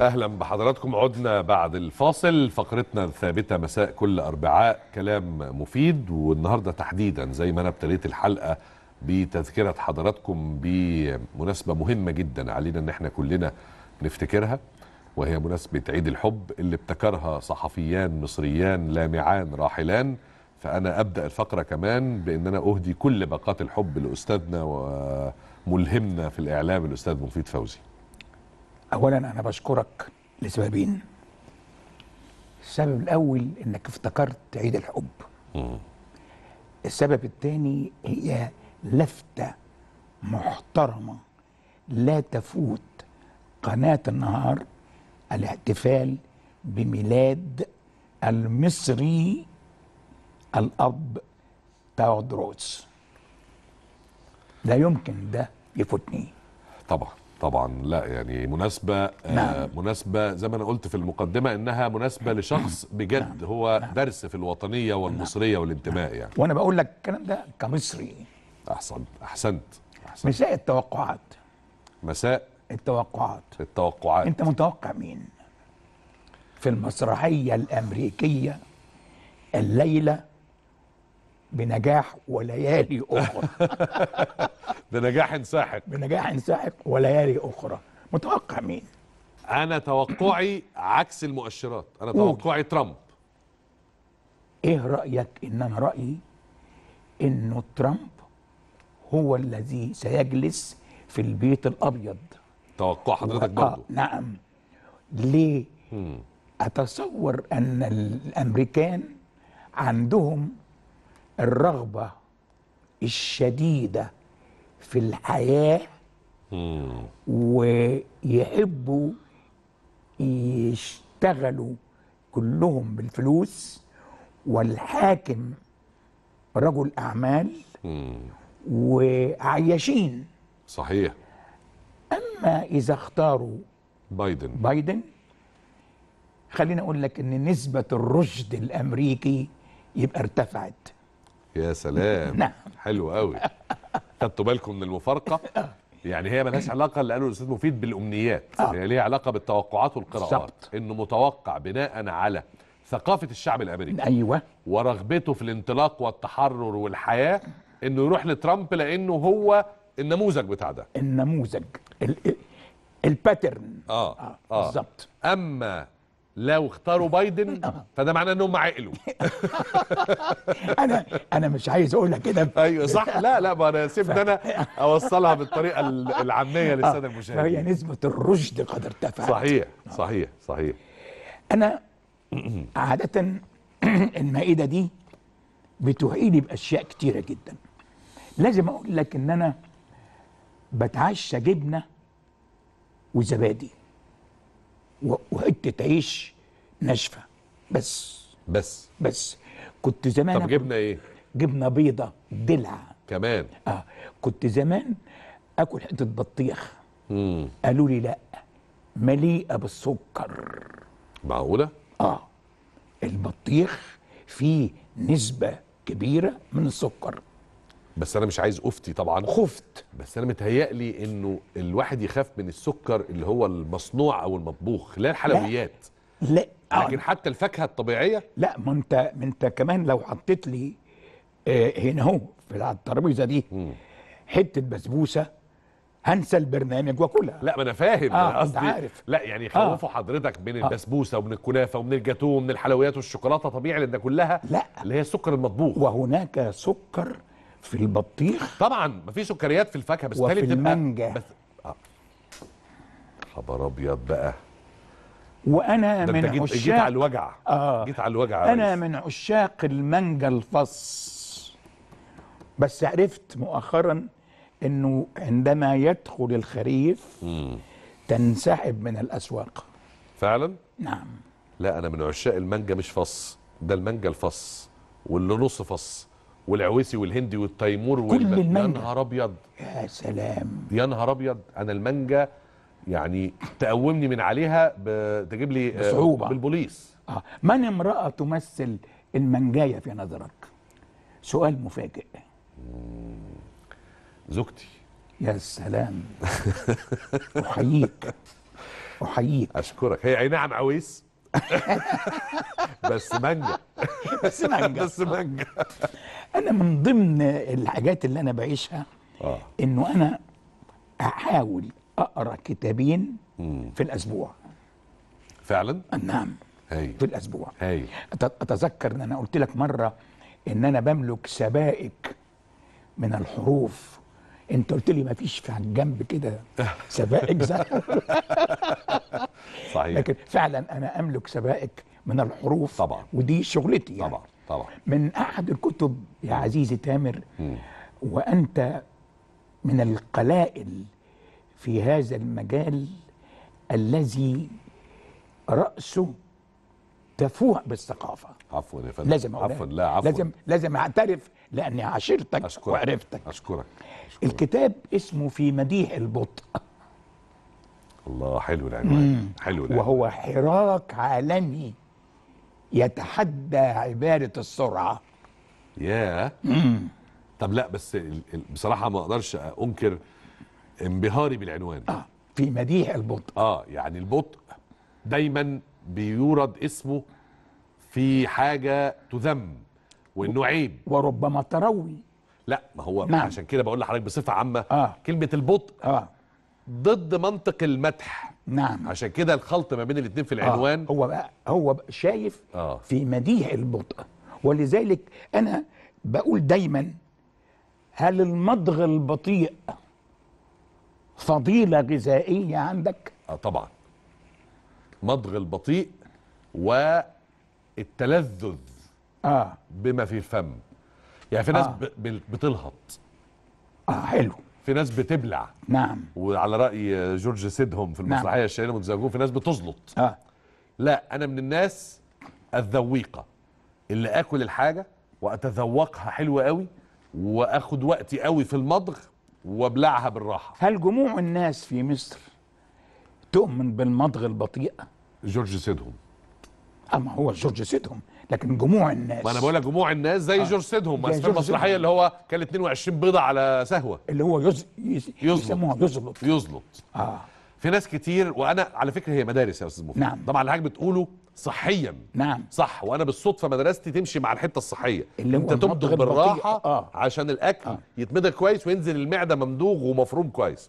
اهلا بحضراتكم عدنا بعد الفاصل فقرتنا الثابته مساء كل اربعاء كلام مفيد والنهارده تحديدا زي ما انا ابتديت الحلقه بتذكره حضراتكم بمناسبه مهمه جدا علينا ان احنا كلنا نفتكرها وهي مناسبه عيد الحب اللي ابتكرها صحفيان مصريان لامعان راحلان فانا ابدا الفقره كمان بان انا اهدي كل باقات الحب لاستاذنا وملهمنا في الاعلام الاستاذ مفيد فوزي اولا انا بشكرك لسببين السبب الاول انك افتكرت عيد الحب السبب الثاني هي لفتة محترمة لا تفوت قناة النهار الاحتفال بميلاد المصري الأب تاودروس لا يمكن ده يفوتني طبعا طبعا لا يعني مناسبة آه نعم. مناسبة زي ما انا قلت في المقدمة انها مناسبة لشخص بجد هو درس في الوطنية والمصرية والانتماء يعني وانا بقول لك الكلام ده كمصري احسن احسنت احسنت مساء التوقعات مساء التوقعات التوقعات انت متوقع مين في المسرحية الأمريكية الليلة بنجاح وليالي أخرى بنجاح ساحق بنجاح ساحق وليالي أخرى متوقع مين انا توقعي عكس المؤشرات انا قول. توقعي ترامب إيه رأيك إن أنا رأيي إنه ترامب هو الذي سيجلس في البيت الأبيض توقع حضرتك آه برضه نعم ليه مم. أتصور أن الأمريكان عندهم الرغبة الشديدة في الحياة مم. ويحبوا يشتغلوا كلهم بالفلوس والحاكم رجل أعمال مم. وعياشين صحيح أما إذا اختاروا بايدن بايدن خليني اقول لك ان نسبة الرشد الامريكي يبقى ارتفعت يا سلام نعم. حلو قوي خدتوا بالكم من المفارقه يعني هي ملهاش علاقه اللي قاله الاستاذ مفيد بالامنيات آه. هي ليها علاقه بالتوقعات والقراءات بالظبط. انه متوقع بناء على ثقافه الشعب الامريكي ايوه ورغبته في الانطلاق والتحرر والحياه انه يروح لترامب لانه هو النموذج بتاع ده النموذج ال- ال- الباترن اه آه، اه بالظبط اما لو اختاروا بايدن فده معناه انهم عقلوا انا انا مش عايز اقولها كده ايوه صح لا لا ما انا سيبني انا اوصلها بالطريقه ال- العاميه للساده فهي المشاهدين نسبة الرشد قد ارتفعت صحيح صحيح صحيح انا عادة المائدة دي بتوحيلي باشياء كتيرة جدا لازم اقول لك ان انا بتعشى جبنة وزبادي و- وحتة عيش ناشفة بس بس بس كنت زمان طب آكل جبنا ايه جبنة بيضة دلع كمان اه كنت زمان اكل حتة بطيخ امم قالوا لي لا مليئة بالسكر معقوله اه البطيخ فيه نسبة كبيرة من السكر بس انا مش عايز افتي طبعا خفت بس انا متهيألي انه الواحد يخاف من السكر اللي هو المصنوع او المطبوخ لا الحلويات لا آه لكن حتى الفاكهه الطبيعيه لا ما انت ما انت كمان لو حطيت لي آه هنا اهو في على الترابيزه دي مم. حته بسبوسه هنسى البرنامج واكلها لا ما انا فاهم آه، أنا قصدي أنت عارف. لا يعني خوفوا حضرتك من البسبوسه ومن الكنافه ومن الجاتوه ومن الحلويات والشوكولاته طبيعي لان ده كلها لا. اللي هي السكر المطبوخ وهناك سكر في البطيخ طبعا ما في سكريات في الفاكهه بس وفي تالي بتبقى المانجا. بس آه. خبر ابيض بقى وانا ده انت من جيت, جيت عشاق على الوجع آه. جيت على الوجع يا انا ريس. من عشاق المانجا الفص بس عرفت مؤخرا انه عندما يدخل الخريف مم. تنسحب من الاسواق فعلا نعم لا انا من عشاق المانجا مش فص ده المانجا الفص واللي نص فص والعويسي والهندي والتيمور كل يا المانجا. نهار ابيض يا سلام يا نهار ابيض انا المانجا يعني تقومني من عليها ب- تجيب لي آه، بصعوبة. بالبوليس آه. من امرأة تمثل المنجاية في نظرك سؤال مفاجئ زوجتي يا سلام احييك احييك اشكرك هي اي نعم عويس بس مانجا بس مانجا بس مانجا انا من ضمن الحاجات اللي انا بعيشها اه انه انا احاول اقرا كتابين في الاسبوع فعلا نعم هاي في الاسبوع هاي أت- اتذكر ان انا قلت لك مره ان انا بملك سبائك من الحروف انت قلت لي ما فيش في على الجنب كده سبائك زي صحيح لكن فعلا انا املك سبائك من الحروف طبعا. ودي شغلتي يعني. طبعا طبعا من احد الكتب يا عزيزي تامر وانت من القلائل في هذا المجال الذي راسه تفوه بالثقافه عفوا يا فندم لازم أقولها. عفوا لا عفوا لازم لازم اعترف لاني عاشرتك اشكرك وعرفتك اشكرك الكتاب اسمه في مديح البطء الله حلو العنوان حلو العنوان وهو حراك عالمي يتحدى عباده السرعه ياه طب لا بس ال- ال- بصراحه ما اقدرش انكر انبهاري بالعنوان آه في مديح البطء اه يعني البطء دايما بيورد اسمه في حاجه تذم وانه عيب وربما تروي لا ما هو نعم. عشان كده بقول لحضرتك بصفه عامه آه. كلمه البطء اه ضد منطق المدح نعم عشان كده الخلط ما بين الاثنين في آه. العنوان هو بقى هو بقى شايف آه. في مديح البطء ولذلك انا بقول دايما هل المضغ البطيء فضيله غذائيه عندك آه طبعا مضغ البطيء والتلذذ اه بما في الفم يعني في ناس آه. ب- ب- بتلهط اه حلو في ناس بتبلع نعم وعلى راي جورج سيدهم في نعم. المسرحيه الشهيره متزوجون في ناس بتزلط اه لا انا من الناس الذويقه اللي اكل الحاجه واتذوقها حلوه قوي واخد وقتي قوي في المضغ وابلعها بالراحه هل جموع الناس في مصر تؤمن بالمضغ البطيء جورج سيدهم اما هو جورج سيدهم لكن جموع الناس ما انا بقول لك جموع الناس زي جورج سيدهم زي بس في جورج المسرحيه سيدهم. اللي هو كان 22 بيضه على سهوه اللي هو يز... يز... يزلط. يسموها يزلط يزلط اه في ناس كتير وانا على فكره هي مدارس يا استاذ مفيد نعم. طبعا اللي حضرتك بتقوله صحيا نعم صح وانا بالصدفه مدرستي تمشي مع الحته الصحيه اللي هو انت المضغ تمضغ البطيء. بالراحه آه. عشان الاكل يتمضغ كويس وينزل المعده ممضوغ ومفروم كويس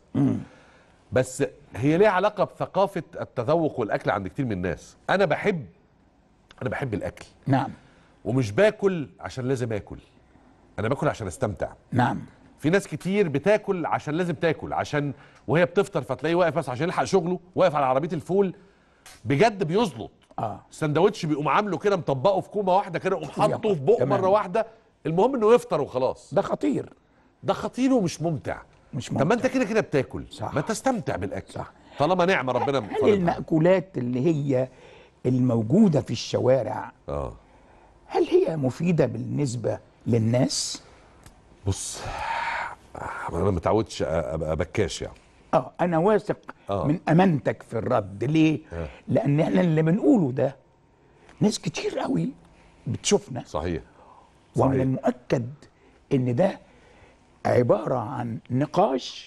بس هي ليها علاقه بثقافه التذوق والاكل عند كتير من الناس انا بحب انا بحب الاكل نعم ومش باكل عشان لازم اكل انا باكل عشان استمتع نعم في ناس كتير بتاكل عشان لازم تاكل عشان وهي بتفطر فتلاقيه واقف بس عشان يلحق شغله واقف على عربيه الفول بجد بيزلط اه السندوتش بيقوم عامله كده مطبقه في كومه واحده كده يقوم حاطه في بقه تمام. مره واحده المهم انه يفطر وخلاص ده خطير ده خطير ومش ممتع مش طب ما ممتع انت كده كده بتاكل صح. ما تستمتع بالاكل صح. طالما نعمه ربنا هل مفرضها المأكولات اللي هي الموجودة في الشوارع اه هل هي مفيدة بالنسبة للناس؟ بص انا ما متعودش ابقى بكاش يعني اه انا واثق آه. من امانتك في الرد ليه؟ آه. لان احنا اللي بنقوله ده ناس كتير قوي بتشوفنا صحيح ومن صحيح. المؤكد ان ده عبارة عن نقاش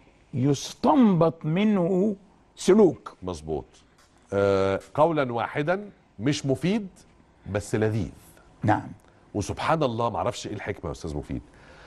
يستنبط منه سلوك مظبوط آه قولا واحدا مش مفيد بس لذيذ نعم وسبحان الله معرفش ايه الحكمه يا استاذ مفيد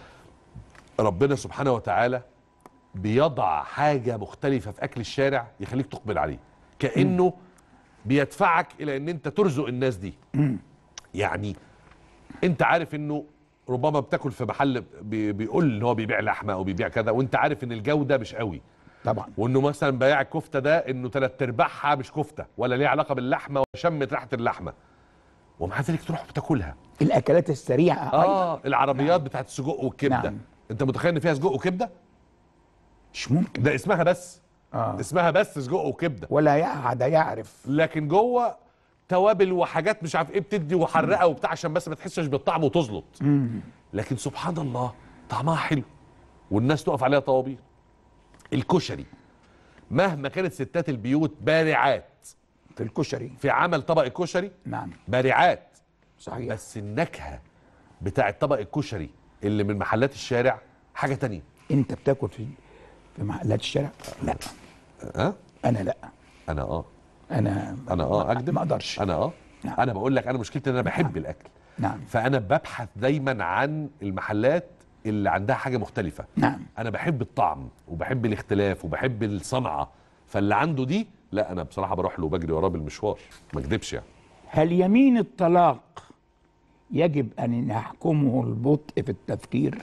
ربنا سبحانه وتعالى بيضع حاجه مختلفه في اكل الشارع يخليك تقبل عليه كانه بيدفعك الى ان انت ترزق الناس دي يعني انت عارف انه ربما بتاكل في محل بي- بيقول ان هو بيبيع لحمه او بيبيع كذا وانت عارف ان الجوده مش قوي طبعا وانه مثلا بياع الكفته ده انه ثلاث ارباعها مش كفته ولا ليها علاقه باللحمه ولا شمت ريحه اللحمه ومع ذلك تروح بتاكلها الاكلات السريعة أيضا اه العربيات بتاعت السجق والكبده نعم. انت متخيل ان فيها سجق وكبده مش ممكن ده اسمها بس آه. اسمها بس سجق وكبده ولا يعد يعرف لكن جوه توابل وحاجات مش عارف ايه بتدي وحرقه وبتاع عشان بس ما تحسش بالطعم وتزلط لكن سبحان الله طعمها حلو والناس تقف عليها طوابير الكشري مهما كانت ستات البيوت بارعات في الكشري في عمل طبق الكشري نعم بارعات صحيح بس النكهه بتاعت طبق الكشري اللي من محلات الشارع حاجه تانية انت بتاكل في في محلات الشارع لا ها انا لا انا اه انا انا اه اكذب ما اقدرش انا اه نعم. انا بقول لك انا مشكلتي ان انا بحب الاكل نعم فانا ببحث دايما عن المحلات اللي عندها حاجه مختلفه نعم انا بحب الطعم وبحب الاختلاف وبحب الصنعه فاللي عنده دي لا انا بصراحه بروح له وبجري وراه بالمشوار ما اكذبش يعني هل يمين الطلاق يجب ان يحكمه البطء في التفكير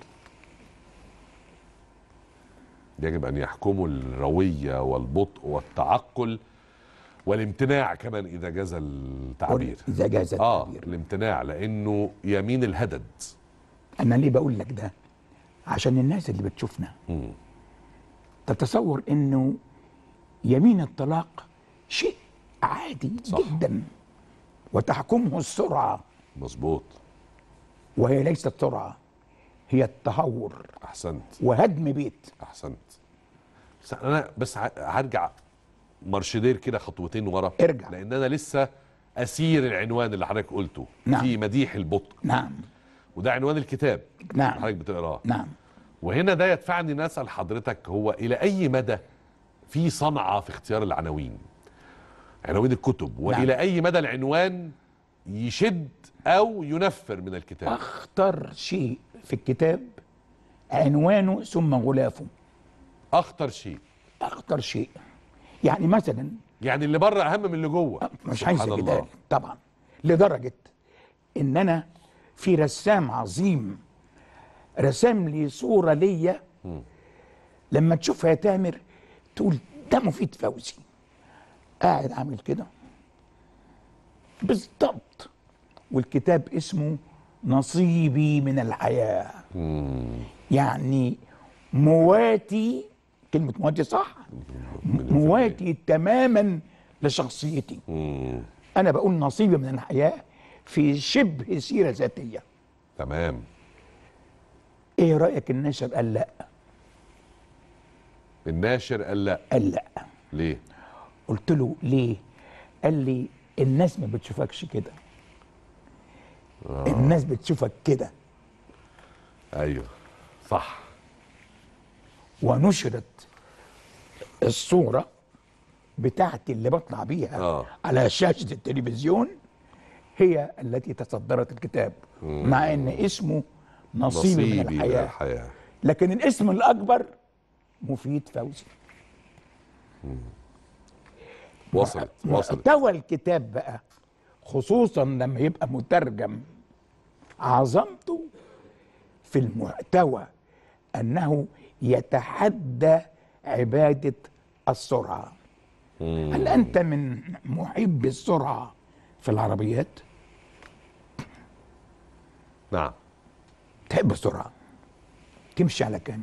يجب ان يحكموا الرويه والبطء والتعقل والامتناع كمان اذا جاز التعبير اذا جاز اه التعبير الامتناع لانه يمين الهدد انا ليه بقول لك ده عشان الناس اللي بتشوفنا مم. تتصور انه يمين الطلاق شيء عادي صح. جدا وتحكمه السرعه مظبوط وهي ليست سرعه هي التهور احسنت وهدم بيت احسنت بس انا بس ه- هرجع مرشدير كده خطوتين ورا ارجع. لان انا لسه اسير العنوان اللي حضرتك قلته نعم. في مديح البطء نعم وده عنوان الكتاب اللي نعم حضرتك بتقراه نعم وهنا ده يدفعني ان اسال حضرتك هو الى اي مدى في صنعه في اختيار العناوين عناوين الكتب والى نعم. اي مدى العنوان يشد او ينفر من الكتاب اخطر شيء في الكتاب عنوانه ثم غلافه اخطر شيء اخطر شيء يعني مثلا يعني اللي بره اهم من اللي جوه مش سبحان عايز الله جدال طبعا لدرجه ان انا في رسام عظيم رسم لي صوره ليا لما تشوفها يا تامر تقول ده مفيد فوزي قاعد عامل كده بالضبط والكتاب اسمه نصيبي من الحياه يعني مواتي كلمه مواتي صح مواتي تماما لشخصيتي مم. انا بقول نصيبي من الحياه في شبه سيره ذاتيه تمام ايه رايك الناشر قال لا الناشر قال لا قال لا ليه قلت له ليه قال لي الناس ما بتشوفكش كده الناس بتشوفك كده ايوه صح ونشرت الصوره بتاعتي اللي بطلع بيها آه. على شاشه التلفزيون هي التي تصدرت الكتاب مع ان اسمه نصيبي, من نصيبي الحياه الحياه لكن الاسم الاكبر مفيد فوزي وصلت وصلت محتوى الكتاب بقى خصوصا لما يبقى مترجم عظمته في المحتوى انه يتحدى عباده السرعه هل انت من محب السرعه في العربيات نعم تحب السرعه تمشي على كام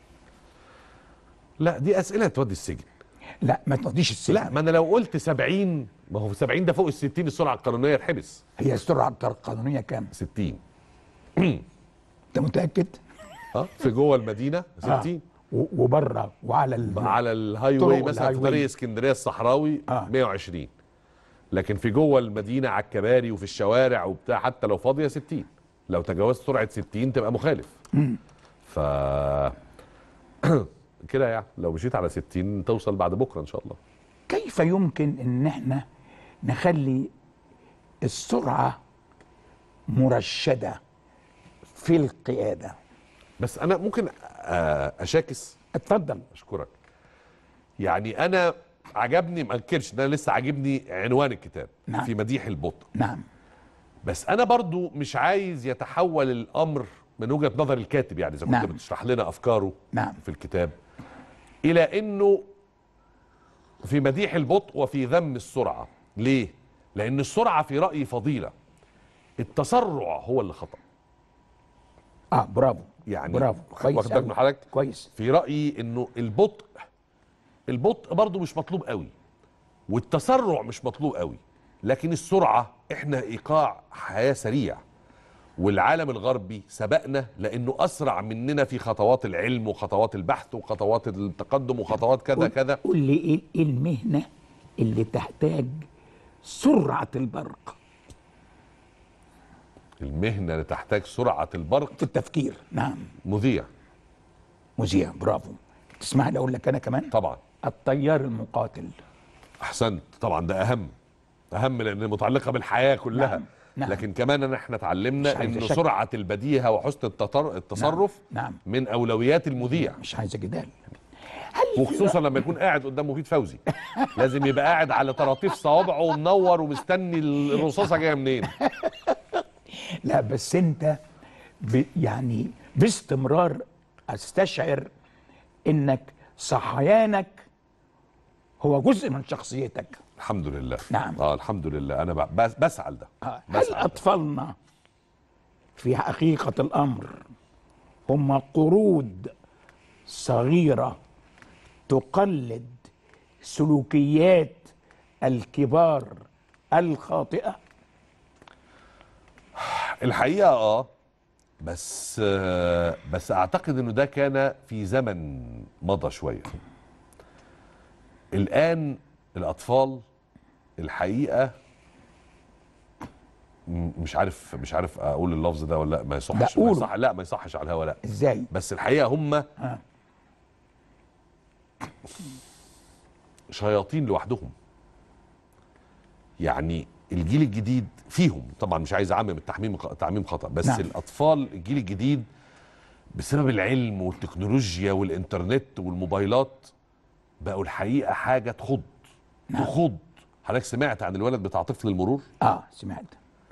لا دي اسئله تودي السجن لا ما تقضيش السلع لا ما انا لو قلت 70 ما هو 70 ده فوق ال 60 السرعه القانونيه اتحبس هي السرعه القانونيه كام 60 انت متاكد اه في جوه المدينه آه. 60 و- وبره وعلى ال... على الهاي طرق واي مثلا في الهاي واي. طريق اسكندريه الصحراوي آه. 120 لكن في جوه المدينه على الكباري وفي الشوارع وبتاع حتى لو فاضيه 60 لو تجاوزت سرعه 60 تبقى مخالف ف كده يعني لو مشيت على 60 توصل بعد بكره ان شاء الله كيف يمكن ان احنا نخلي السرعه مرشده في القياده بس انا ممكن آه، اشاكس اتفضل اشكرك يعني انا عجبني ما انكرش ان انا لسه عاجبني عنوان الكتاب نعم. في مديح البطء نعم بس انا برضو مش عايز يتحول الامر من وجهه نظر الكاتب يعني اذا كنت نعم. بتشرح لنا افكاره نعم. في الكتاب الى انه في مديح البطء وفي ذم السرعه ليه لان السرعه في رايي فضيله التسرع هو اللي خطا اه برافو يعني برافو كويس واخد بالك أوي. من حضرتك كويس في رايي انه البطء البطء برضو مش مطلوب قوي والتسرع مش مطلوب قوي لكن السرعه احنا ايقاع حياه سريع والعالم الغربي سبقنا لانه اسرع مننا في خطوات العلم وخطوات البحث وخطوات التقدم وخطوات كذا قول- كذا قول لي ايه إيه المهنه اللي تحتاج سرعه البرق المهنه اللي تحتاج سرعه البرق في التفكير نعم مذيع مذيع برافو تسمح لي اقول لك انا كمان طبعا الطيار المقاتل احسنت طبعا ده اهم اهم لان متعلقه بالحياه كلها نعم، نعم. لكن كمان ان احنا اتعلمنا مش عايز ان أشك. سرعه البديهه وحسن التطر... التصرف نعم. من اولويات المذيع مش عايزه جدال هل في وخصوصا لما يكون قاعد قدام مفيد فوزي لازم يبقى قاعد على طراطيف صوابعه ومنور ومستني الرصاصه جايه منين لا بس انت ب يعني باستمرار استشعر انك صحيانك هو جزء من شخصيتك الحمد لله نعم. اه الحمد لله انا ب- بس بسعى لده آه، هل بسعى لده. اطفالنا في حقيقه الامر هم قرود صغيره تقلد سلوكيات الكبار الخاطئه الحقيقه اه بس آه بس اعتقد انه ده كان في زمن مضى شويه الان الاطفال الحقيقه م- مش عارف مش عارف اقول اللفظ ده ولا لا ما يصحش لا، ما قوله. يصح لا ما يصحش على الهوا لا ازاي بس الحقيقه هم آه. شياطين لوحدهم يعني الجيل الجديد فيهم طبعا مش عايز اعمم التعميم تعميم خطا بس نعم. نعم. الاطفال الجيل الجديد بسبب العلم والتكنولوجيا والانترنت والموبايلات بقوا الحقيقه حاجه تخض نعم. تخض حضرتك سمعت عن الولد بتاع طفل المرور اه سمعت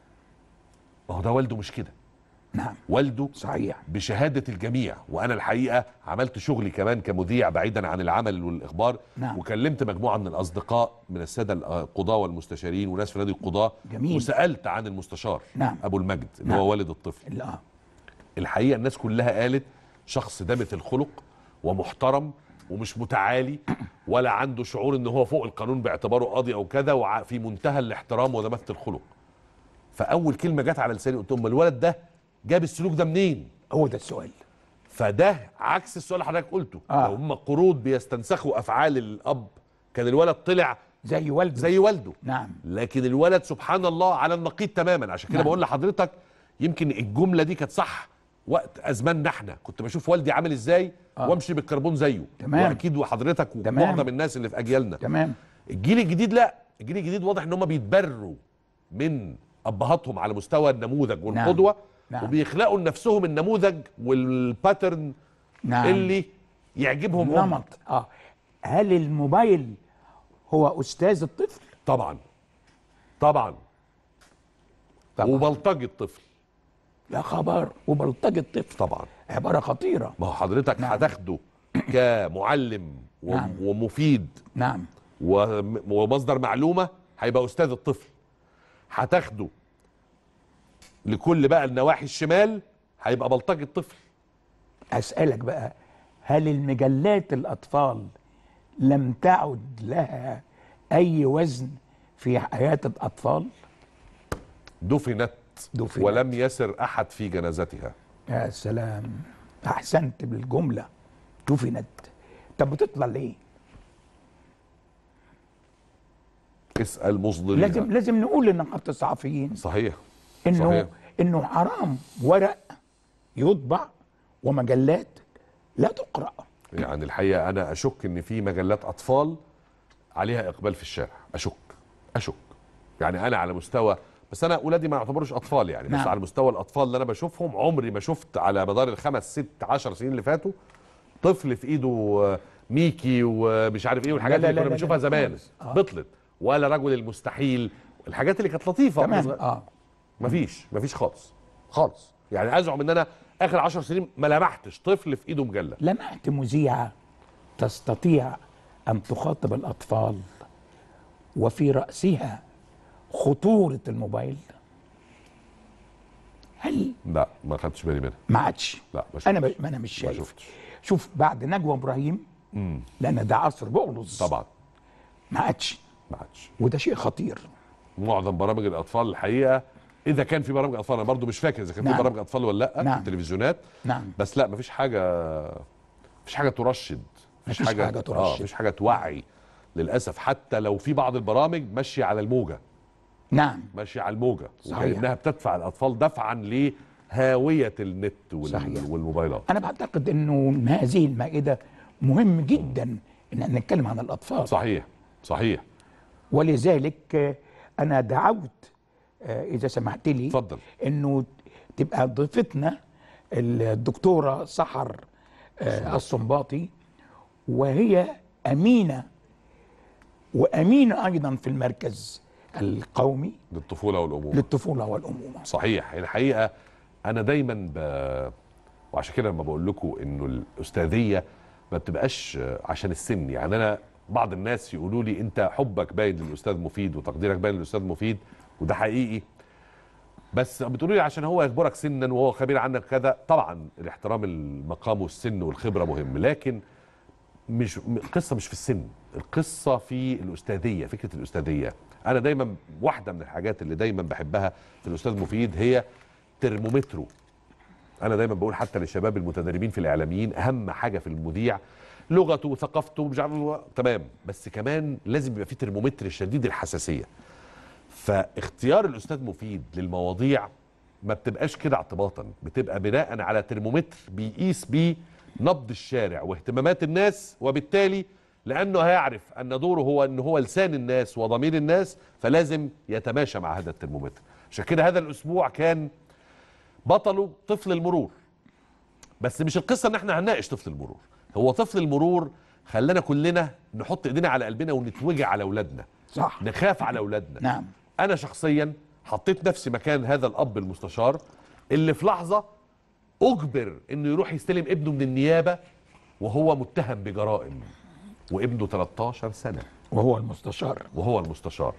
ما هو ده والده مش كده نعم والده صحيح بشهاده الجميع وانا الحقيقه عملت شغلي كمان كمذيع بعيدا عن العمل والاخبار نعم. وكلمت مجموعه من الاصدقاء من الساده القضاه والمستشارين وناس في نادي القضاه جميل. وسالت عن المستشار نعم. ابو المجد اللي نعم. هو والد الطفل لا الحقيقه الناس كلها قالت شخص دامت الخلق ومحترم ومش متعالي ولا عنده شعور ان هو فوق القانون باعتباره قاضي او كذا وفي منتهى الاحترام ودمثه الخلق فاول كلمه جت على لساني قلت لهم الولد ده جاب السلوك ده منين هو ده السؤال فده عكس السؤال اللي حضرتك قلته آه. لو هم قرود بيستنسخوا افعال الاب كان الولد طلع زي والده زي والده نعم لكن الولد سبحان الله على النقيض تماما عشان كده نعم. بقول لحضرتك يمكن الجمله دي كانت صح وقت ازماننا احنا كنت بشوف والدي عامل ازاي آه. وامشي بالكربون زيه تمام. واكيد وحضرتك تمام. ومعظم الناس اللي في اجيالنا تمام الجيل الجديد لا الجيل الجديد واضح ان هم بيتبروا من ابهاتهم على مستوى النموذج والقدوه نعم. وبيخلقوا لنفسهم النموذج والباترن نعم اللي يعجبهم هم نمط اه هل الموبايل هو استاذ الطفل طبعا طبعا طبعا وبلطجي الطفل يا خبر وبلطجة الطفل طبعا عبارة خطيرة ما هو حضرتك نعم. هتاخده كمعلم و- نعم. ومفيد نعم وم- ومصدر معلومه هيبقى استاذ الطفل هتاخده لكل بقى النواحي الشمال هيبقى بلطجي الطفل أسألك بقى هل المجلات الأطفال لم تعد لها أي وزن في حياة الأطفال دفنت دفنت. ولم يسر احد في جنازتها يا سلام أحسنت بالجملة دفنت طب بتطلع ليه اسال مصدرين لازم لازم نقول لنقابة الصحفيين صحيح انه صحيح. انه حرام ورق يطبع ومجلات لا تقرا يعني الحقيقه انا اشك ان في مجلات اطفال عليها اقبال في الشارع اشك اشك يعني انا على مستوى بس انا اولادي ما يعتبروش اطفال يعني نعم. بس على مستوى الاطفال اللي انا بشوفهم عمري ما شفت على مدار الخمس ست عشر سنين اللي فاتوا طفل في ايده آه، ميكي ومش عارف ايه والحاجات لا، لا، اللي كنا لا، بنشوفها لا، زمان خالص. آه. بطلت ولا رجل المستحيل الحاجات اللي كانت لطيفه تمام وإحنا اه مفيش مفيش خالص خالص يعني ازعم ان انا اخر عشر سنين ما لمحتش طفل في ايده مجله لمحت مذيعه تستطيع ان تخاطب الاطفال وفي راسها خطوره الموبايل هل لا ما خدتش بالي منها ما عادش لا ما انا ب... شفتش. ما انا مش ما شايف شفتش شوف بعد نجوى ابراهيم لان ده عصر بغلظ طبعا ما عادش ما عادش وده شيء خطير معظم برامج الاطفال الحقيقه اذا كان في برامج اطفال انا برضو مش فاكر اذا كان نعم. في برامج اطفال ولا لا نعم. في التلفزيونات نعم بس لا مفيش حاجه مفيش حاجه ترشد مفيش حاجة اه ترشد. مفيش حاجه توعي للاسف حتى لو في بعض البرامج ماشيه على الموجه نعم ماشيه على الموجه صحيح. وكانها بتدفع الاطفال دفعا لهاويه النت وال... صحيح. والموبايلات انا بعتقد انه هذه المائده مهم جدا ان نتكلم عن الاطفال صحيح صحيح ولذلك آه، انا دعوت آه، اذا سمحت لي اتفضل انه تبقى ضيفتنا الدكتوره سحر آه، الصنباطي وهي امينه وامينه ايضا في المركز القومي للطفوله والامومه للطفوله والامومه صحيح الحقيقه انا دايما ب... وعشان كده لما بقول لكم انه الاستاذيه ما بتبقاش عشان السن يعني انا بعض الناس يقولوا لي انت حبك باين للاستاذ مفيد وتقديرك باين للاستاذ مفيد وده حقيقي بس بتقولوا لي عشان هو يكبرك سنا وهو خبير عنك كذا طبعا الاحترام المقام والسن والخبره مهم لكن مش م- القصه مش في السن القصه في الاستاذيه فكره الاستاذيه انا دايما واحده من الحاجات اللي دايما بحبها في الاستاذ مفيد هي ترمومتره انا دايما بقول حتى للشباب المتدربين في الاعلاميين اهم حاجه في المذيع لغته وثقافته مش عارف هو- تمام بس كمان لازم يبقى في ترمومتر شديد الحساسيه فاختيار الاستاذ مفيد للمواضيع ما بتبقاش كده اعتباطا بتبقى بناء على ترمومتر بيقيس بيه نبض الشارع واهتمامات الناس وبالتالي لانه هيعرف ان دوره هو ان هو لسان الناس وضمير الناس فلازم يتماشى مع هذا الترمومتر عشان كده هذا الاسبوع كان بطله طفل المرور بس مش القصه ان احنا هنناقش طفل المرور هو طفل المرور خلانا كلنا نحط ايدينا على قلبنا ونتوجع على اولادنا صح نخاف على اولادنا نعم انا شخصيا حطيت نفسي مكان هذا الاب المستشار اللي في لحظه اجبر انه يروح يستلم ابنه من النيابه وهو متهم بجرائم وابنه 13 سنه وهو المستشار وهو المستشار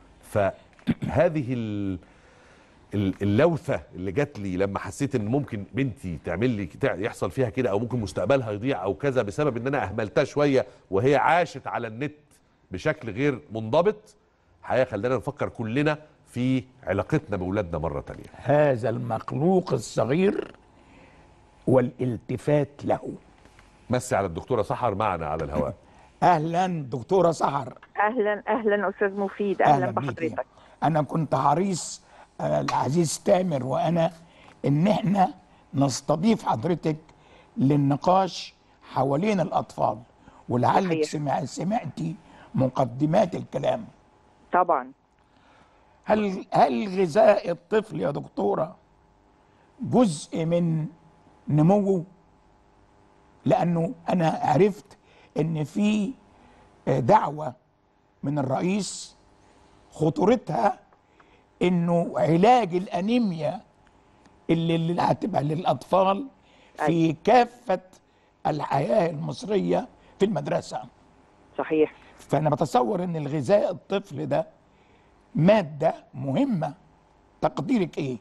فهذه ال- ال- اللوثه اللي جات لي لما حسيت ان ممكن بنتي تعمل لي تع- يحصل فيها كده او ممكن مستقبلها يضيع او كذا بسبب ان انا اهملتها شويه وهي عاشت على النت بشكل غير منضبط حقيقه خلينا نفكر كلنا في علاقتنا باولادنا مره تانية هذا المخلوق الصغير والالتفات له مسي على الدكتوره سحر معنا على الهواء اهلا دكتوره سحر اهلا اهلا استاذ مفيد اهلا, بيكي. بحضرتك انا كنت حريص آه، العزيز تامر وانا ان احنا نستضيف حضرتك للنقاش حوالين الاطفال ولعلك صحيح. سمع سمعتي مقدمات الكلام طبعا هل هل غذاء الطفل يا دكتوره جزء من نموه لانه انا عرفت ان في آه، دعوه من الرئيس خطورتها انه علاج الانيميا اللي, اللي هتبقى للاطفال في كافه الحياه المصريه في المدرسه صحيح فانا بتصور ان الغذاء الطفل ده ماده مهمه تقديرك ايه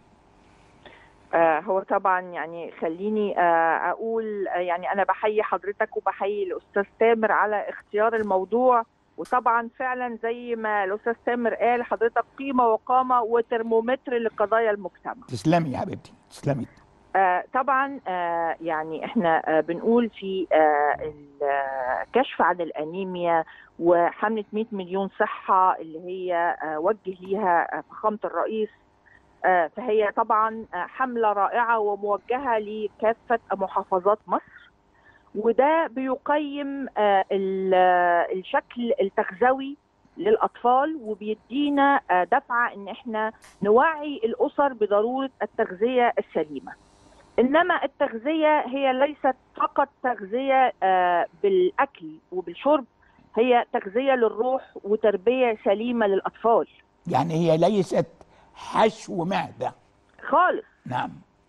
آه هو طبعا يعني خليني آه اقول آه يعني انا بحيي حضرتك وبحيي الاستاذ تامر على اختيار الموضوع وطبعا فعلا زي ما الاستاذ تامر قال حضرتك قيمه وقامه وترمومتر لقضايا المجتمع تسلمي يا حبيبتي تسلمي آه طبعا آه يعني احنا آه بنقول في آه الكشف عن الانيميا وحمله 100 مليون صحه اللي هي آه وجه ليها آه فخامه الرئيس آه فهي طبعا آه حمله رائعه وموجهه لكافه محافظات مصر وده بيقيم آه ال- آه، الشكل التغذوي للاطفال وبيدينا آه دفعه ان احنا نوعي الاسر بضروره التغذيه السليمه. انما التغذيه هي ليست فقط تغذيه آه، بالاكل وبالشرب هي تغذيه للروح وتربيه سليمه للاطفال يعني هي ليست حشو معده خالص نعم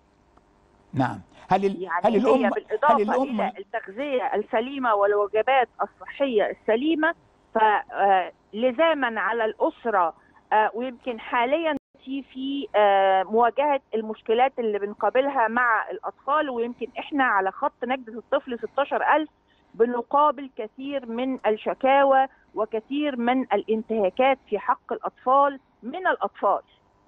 نعم هل ال... يعني هل هي الام بالاضافه هل الام الى التغذيه السليمه والوجبات الصحيه السليمه فلزاما على الاسره آه، ويمكن حاليا في في آه، مواجهه المشكلات اللي بنقابلها مع الاطفال ويمكن احنا على خط نجده الطفل 16000 بنقابل كثير من الشكاوى وكثير من الانتهاكات في حق الاطفال من الاطفال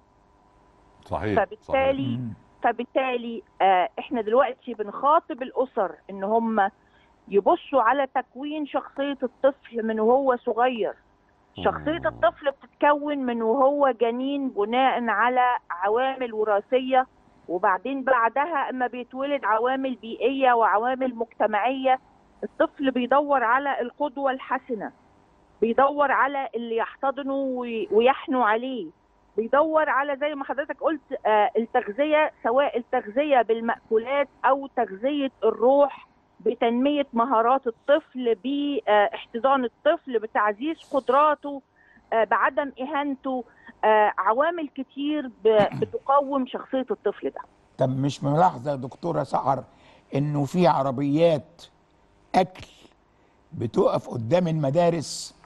صحيح فبالتالي مم. فبالتالي آه، احنا دلوقتي بنخاطب الاسر ان هم يبصوا على تكوين شخصيه الطفل من وهو صغير شخصيه مم. الطفل بتتكون من وهو جنين بناء على عوامل وراثيه وبعدين بعدها اما بيتولد عوامل بيئيه وعوامل مجتمعيه الطفل بيدور على القدوه الحسنه بيدور على اللي يحتضنه وي- ويحنو عليه بيدور على زي ما حضرتك قلت آه، التغذيه سواء التغذيه بالمأكولات او تغذيه الروح بتنميه مهارات الطفل باحتضان الطفل بتعزيز قدراته آه، بعدم اهانته آه، عوامل كتير ب- بتقوم شخصيه الطفل ده طب مش ملاحظه يا دكتوره سحر انه في عربيات اكل بتقف قدام المدارس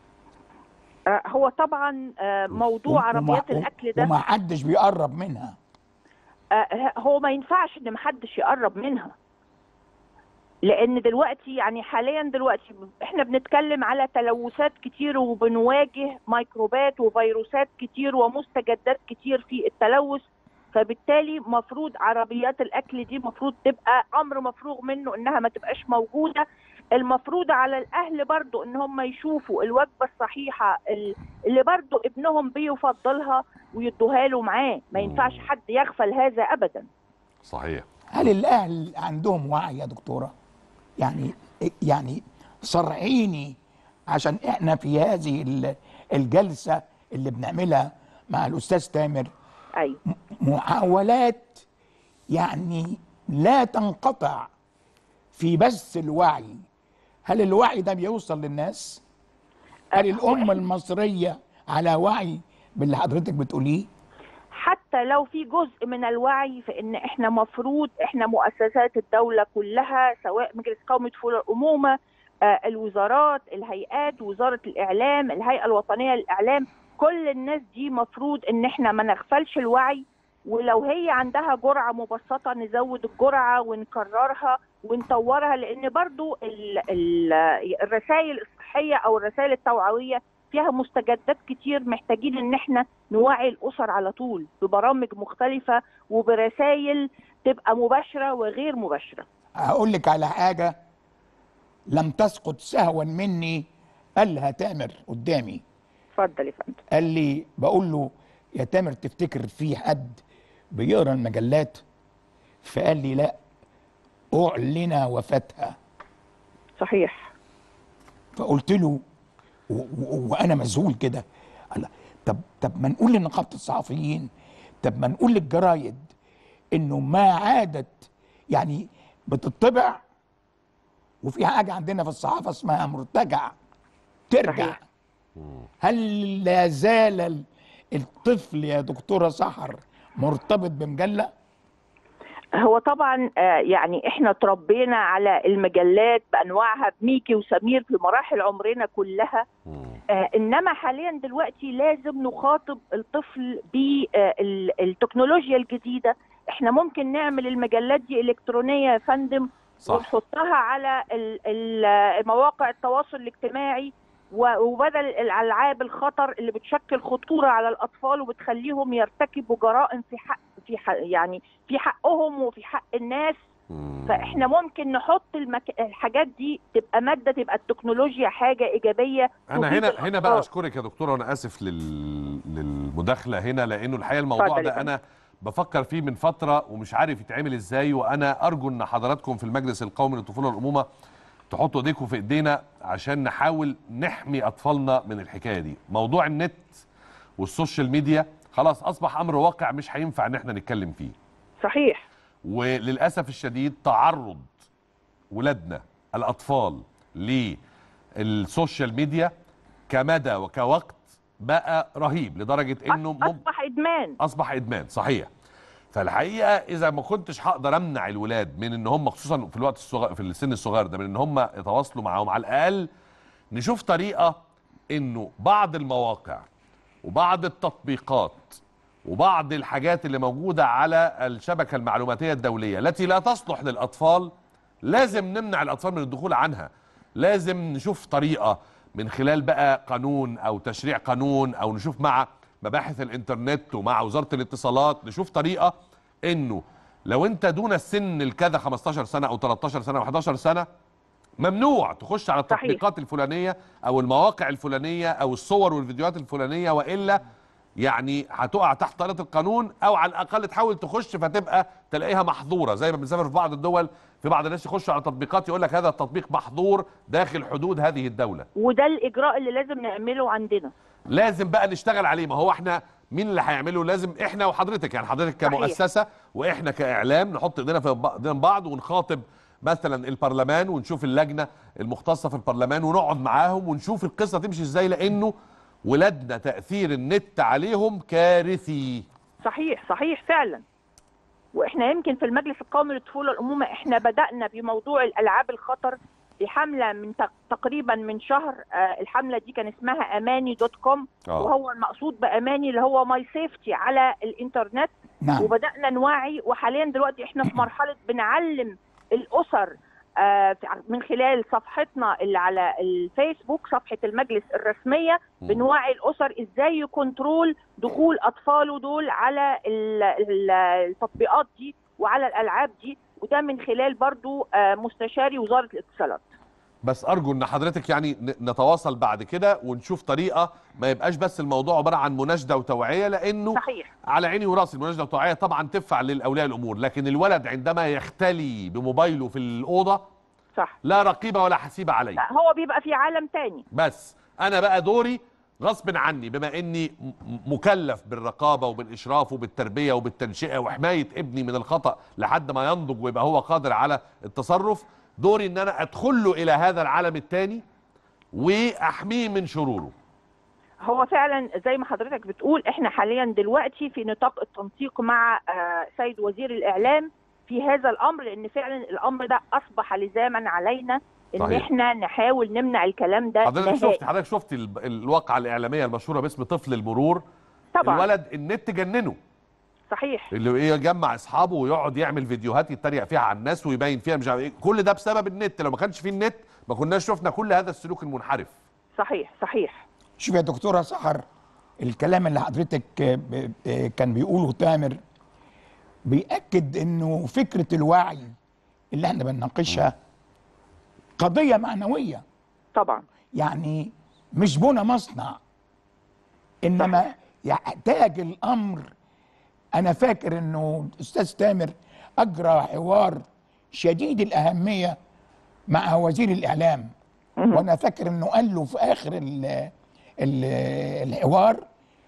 آه، هو طبعا آه، موضوع وما- عربيات وما- الاكل ده وما حدش بيقرب منها آه، هو ما ينفعش ان محدش يقرب منها لان دلوقتي يعني حاليا دلوقتي احنا بنتكلم على تلوثات كتير وبنواجه ميكروبات وفيروسات كتير ومستجدات كتير في التلوث فبالتالي مفروض عربيات الاكل دي مفروض تبقى امر مفروغ منه انها ما تبقاش موجوده المفروض على الاهل برضو ان هم يشوفوا الوجبه الصحيحه ال- اللي برضو ابنهم بيفضلها ويدوها له معاه ما ينفعش حد يغفل هذا ابدا صحيح هل الاهل عندهم وعي يا دكتوره يعني يعني صرعيني عشان احنا في هذه ال- الجلسه اللي بنعملها مع الاستاذ تامر ايوه محاولات يعني لا تنقطع في بث الوعي هل الوعي ده بيوصل للناس هل الأمة المصرية على وعي باللي حضرتك بتقوليه حتى لو في جزء من الوعي فان احنا مفروض احنا مؤسسات الدوله كلها سواء مجلس قومي طفوله الامومه آه، الوزارات الهيئات وزاره الاعلام الهيئه الوطنيه للاعلام كل الناس دي مفروض ان احنا ما نغفلش الوعي ولو هي عندها جرعه مبسطه نزود الجرعه ونكررها ونطورها لان برضو ال- ال- الرسائل الصحيه او الرسائل التوعويه فيها مستجدات كتير محتاجين ان احنا نوعي الاسر على طول ببرامج مختلفه وبرسائل تبقى مباشره وغير مباشره هقول لك على حاجة لم تسقط سهوا مني قالها تامر قدامي اتفضل يا فندم قال لي بقول له يا تامر تفتكر في حد بيقرا المجلات فقال لي لا اعلن وفاتها صحيح فقلت له و- و- وانا مذهول كده الله طب طب ما نقول لنقابه الصحفيين طب ما نقول للجرايد انه ما عادت يعني بتطبع وفي حاجه عندنا في الصحافه اسمها مرتجع ترجع صحيح. هل لا زال ال- الطفل يا دكتوره سحر مرتبط بمجله هو طبعا آه، يعني احنا تربينا على المجلات بانواعها بميكي وسمير في مراحل عمرنا كلها آه، انما حاليا دلوقتي لازم نخاطب الطفل بالتكنولوجيا الجديده احنا ممكن نعمل المجلات دي الكترونيه يا فندم صح ونحطها على ال- ال- مواقع التواصل الاجتماعي و- وبدل الالعاب الخطر اللي بتشكل خطوره على الاطفال وبتخليهم يرتكبوا جرائم في حق في حق يعني في حقهم وفي حق الناس مم. فاحنا ممكن نحط المك... الحاجات دي تبقى ماده تبقى التكنولوجيا حاجه ايجابيه انا تفيد هنا هنا بقى الأطفال. اشكرك يا دكتوره وانا اسف لل... للمداخله هنا لانه الحقيقه الموضوع اتفضل يا ده فندم. انا بفكر فيه من فتره ومش عارف يتعمل ازاي وانا ارجو ان حضراتكم في المجلس القومي للطفوله والامومه تحطوا ايديكم في ايدينا عشان نحاول نحمي اطفالنا من الحكايه دي موضوع النت والسوشيال ميديا خلاص اصبح امر واقع مش هينفع ان احنا نتكلم فيه صحيح وللاسف الشديد تعرض ولادنا الاطفال للسوشيال ميديا كمدى وكوقت بقى رهيب لدرجه انه مم... اصبح ادمان اصبح ادمان صحيح فالحقيقه اذا ما كنتش هقدر امنع الولاد من ان هم خصوصا في الوقت الصغير في السن الصغير ده من ان هم يتواصلوا معاهم على الاقل نشوف طريقه انه بعض المواقع وبعض التطبيقات وبعض الحاجات اللي موجوده على الشبكه المعلوماتيه الدوليه التي لا تصلح للاطفال لازم نمنع الاطفال من الدخول عنها لازم نشوف طريقه من خلال بقى قانون او تشريع قانون او نشوف مع مباحث الانترنت ومع وزاره الاتصالات نشوف طريقه انه لو انت دون السن الكذا 15 سنه او 13 سنه او 11 سنه ممنوع تخش على صحيح. التطبيقات الفلانيه او المواقع الفلانيه او الصور والفيديوهات الفلانيه والا يعني هتقع تحت طائله القانون او على الاقل تحاول تخش فتبقى تلاقيها محظوره زي ما بنسافر في بعض الدول في بعض الناس يخشوا على تطبيقات يقول لك هذا التطبيق محظور داخل حدود هذه الدوله وده الاجراء اللي لازم نعمله عندنا لازم بقى نشتغل عليه ما هو احنا مين اللي هيعمله لازم احنا وحضرتك يعني حضرتك صحيح. كمؤسسه واحنا كاعلام نحط ايدينا في ب- ايدين بعض ونخاطب مثلا البرلمان ونشوف اللجنه المختصه في البرلمان ونقعد معاهم ونشوف القصه تمشي ازاي لانه ولادنا تاثير النت عليهم كارثي صحيح صحيح فعلا واحنا يمكن في المجلس القومي للطفوله والامومه احنا بدانا بموضوع الالعاب الخطر بحمله من تق- تقريبا من شهر آه، الحمله دي كان اسمها اماني دوت كوم آه. وهو المقصود باماني اللي هو ماي سيفتي على الانترنت نعم وبدانا نوعي وحاليا دلوقتي احنا في مرحله بنعلم الاسر آه، في- من خلال صفحتنا اللي على الفيسبوك صفحه المجلس الرسميه مم. بنوعي الاسر ازاي يكنترول دخول اطفاله دول على ال- ال- التطبيقات دي وعلى الالعاب دي وده من خلال برضو آه، مستشاري وزاره الاتصالات بس ارجو ان حضرتك يعني ن- نتواصل بعد كده ونشوف طريقه ما يبقاش بس الموضوع عباره عن مناشده وتوعيه لانه صحيح على عيني وراسي المناشده والتوعيه طبعا تنفع للاولياء الامور لكن الولد عندما يختلي بموبايله في الاوضه صح لا رقيب ولا حسيب عليه لا، هو بيبقى في عالم تاني بس انا بقى دوري غصب عني بما اني م- مكلف بالرقابه وبالاشراف وبالتربيه وبالتنشئه وحمايه ابني من الخطا لحد ما ينضج ويبقى هو قادر على التصرف دوري ان انا ادخل له الى هذا العالم الثاني واحميه من شروره هو فعلا زي ما حضرتك بتقول احنا حاليا دلوقتي في نطاق التنسيق مع آه، سيد وزير الاعلام في هذا الامر لان فعلا الامر ده اصبح لزاما علينا ان صحيح. احنا نحاول نمنع الكلام ده حضرتك نهائي. شفت حضرتك شفت ال- الواقعه الاعلاميه المشهوره باسم طفل المرور طبعا الولد النت جننه صحيح اللي ايه يجمع اصحابه ويقعد يعمل فيديوهات يتريق فيها على الناس ويبين فيها مش عارف ايه كل ده بسبب النت لو ما كانش فيه النت ما كناش شفنا كل هذا السلوك المنحرف صحيح صحيح شوف يا دكتوره سحر الكلام اللي حضرتك آه، ب- آه، كان بيقوله تامر بيأكد انه فكره الوعي اللي احنا بنناقشها قضيه معنويه طبعا يعني مش بنى مصنع انما يحتاج الامر انا فاكر انه الاستاذ تامر اجرى حوار شديد الاهميه مع وزير الاعلام وانا فاكر انه قال له في اخر ال ال الحوار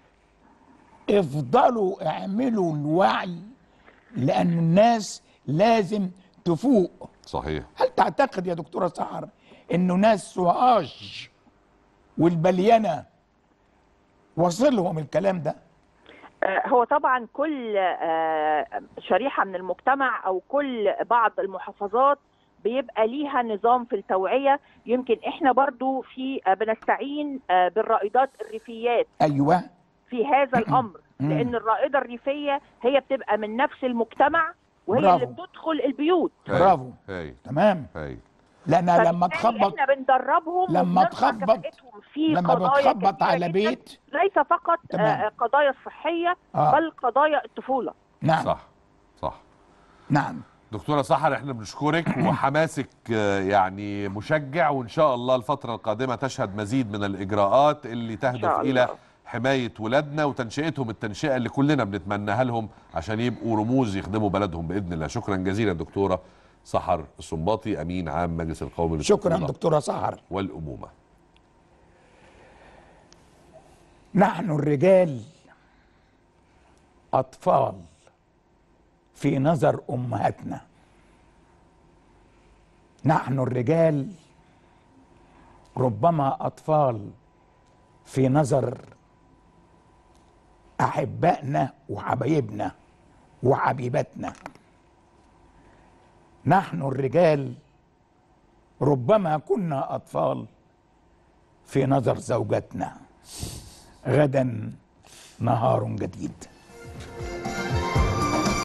افضلوا اعملوا الوعي لان الناس لازم تفوق صحيح هل تعتقد يا دكتورة سحر انه ناس سواج والبليانة وصلهم الكلام ده آه، هو طبعا كل آه، شريحة من المجتمع أو كل بعض المحافظات بيبقى ليها نظام في التوعية يمكن احنا برضو في آه، بنستعين آه، بالرائدات الريفيات ايوه في هذا الأمر مم. لأن الرائدة الريفية هي بتبقى من نفس المجتمع وهي برافو. اللي بتدخل البيوت برافو هاي تمام هاي لانها لما فبالتالي تخبط احنا بندربهم لما وبنرفع تخبط- كفاءتهم في لما قضايا بتخبط كتيرة على جداً، بيت ليس فقط تمام. آه، قضايا الصحية آه. بل قضايا الطفولة نعم صح صح نعم دكتورة سحر احنا بنشكرك وحماسك آه، يعني مشجع وان شاء الله الفترة القادمة تشهد مزيد من الاجراءات اللي تهدف شاء الله. الى حماية ولادنا وتنشئتهم التنشئة اللي كلنا بنتمناها لهم عشان يبقوا رموز يخدموا بلدهم بإذن الله شكرا جزيلا دكتورة سحر السنباطي أمين عام مجلس القومي شكرا للطفولة دكتورة سحر والأمومة نحن الرجال اطفال في نظر امهاتنا نحن الرجال ربما اطفال في نظر احبائنا وحبايبنا وحبيباتنا نحن الرجال ربما كنا اطفال في نظر زوجاتنا غدا نهار جديد